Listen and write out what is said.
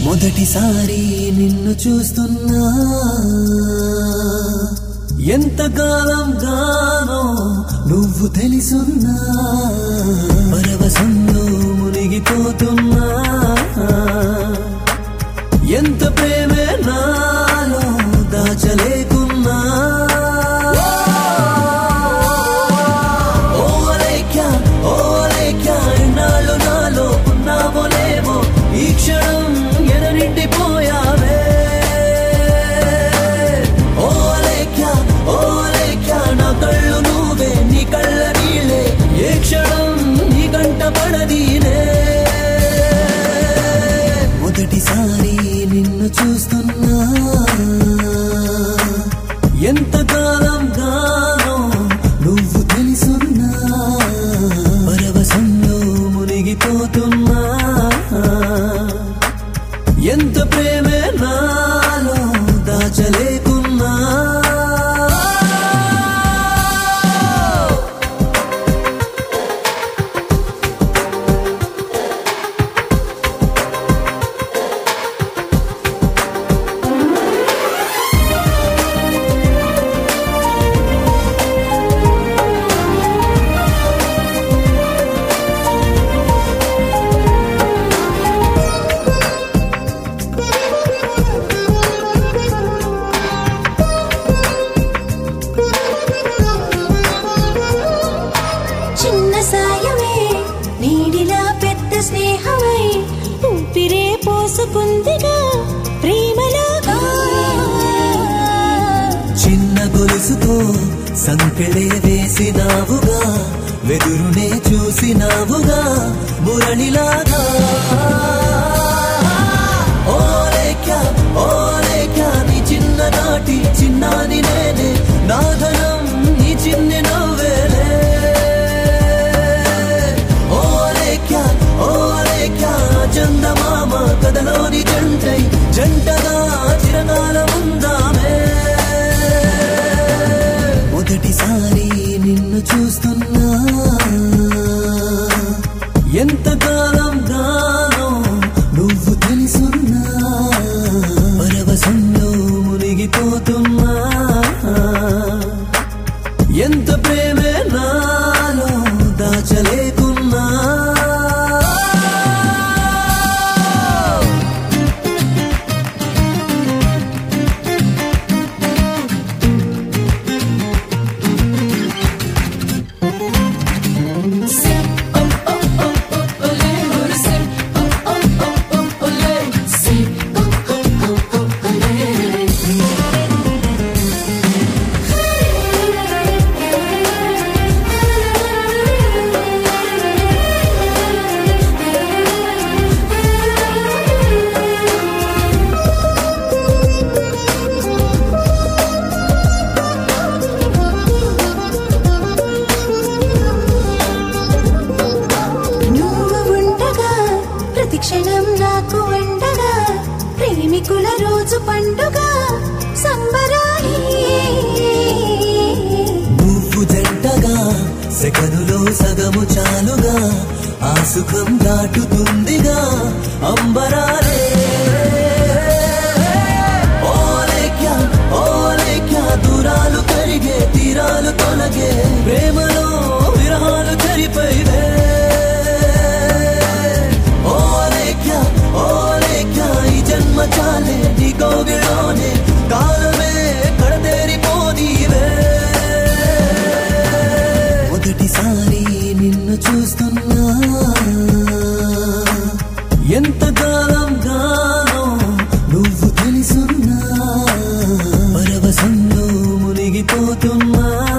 మొదటిసారి నిన్ను చూస్తున్నా ఎంతకాలం గానో నువ్వు తెలుసున్నా పరవశంలో మునిగిపోతున్నా ఎంత ప్రేమే నాలో దాచలేకున్నా ఓ అలేఖ్య, ఓ అలేఖ్య, ఇన్నాళ్ళు నాలో ఉన్నావో లేవో ఈ క్షణం ఎననిండిపోయావే ఓ అలేఖ్య, ఓ అలేఖ్య, నా కళ్ళు నువ్వే నీ కళ్ళ నీళ్ళే ఏ క్షణం నీ కంట పడదీనే మొదటిసారి నిన్ను చూస్తున్నా ఎంతకాలం గానో నువ్వు తెలుసున్నా పరవశంలో మునిగిపోతున్నా ఎంత ప్రేమే నాలో దాచలేకున్నా చిన్న సాయమే నీడిలా పెద్ద స్నేహమై ఊపిరే పోసుకుందిగా ప్రేమలాగా చిన్న గొలుసుతో సంకెళే వేసినావుగా వెదురునే చూసినావుగా మురళిలాగా ఓ లేఖ్య, ఓ లేఖ్య, నీ చిన్ననాటి చిన్నాని నేనే నాదనం నీ చిన్ని నవ్వేలే ఓ లేఖ్య, ఓ లేఖ్య, చందమామ కథలోని జంటై జంటగా చిరకాలం ఉందామే మొదటిసారి నిన్ను చూస్తున్నా ఎంతకాలం గానో నువ్వు తెలుసున్నా పరవశంలో మునిగిపోతున్నా ఎంత ప్రేమే నాలో దాచలేకున్నా నువ్వు ఉండగా ప్రతి క్షణం నాకు వండగా ప్రేమికుల రోజు పండుగ సంబరాలి నువ్వు జంటగా సెకనులో సగము చాలుగా ఆ సుఖం దాటుతుందిగా అంబరాలే ఓ లేఖ్య, ఓ లేఖ్య, దూరాలు కరిగే తీరాలు తొలగే ప్రేమలో విరహాలు చరిపోయివే ఓ లేఖ్య, ఓ లేఖ్య, ఈ జన్మ చాలే నీ కోగిలోనే కాలమే కడతేరిపోనీవే మొదటిసారి నిన్ను చూస్తున్నా ఎంతకాలం గానో నువ్వు తెలుసున్నా పరవశంలో మునిగిపోతున్నా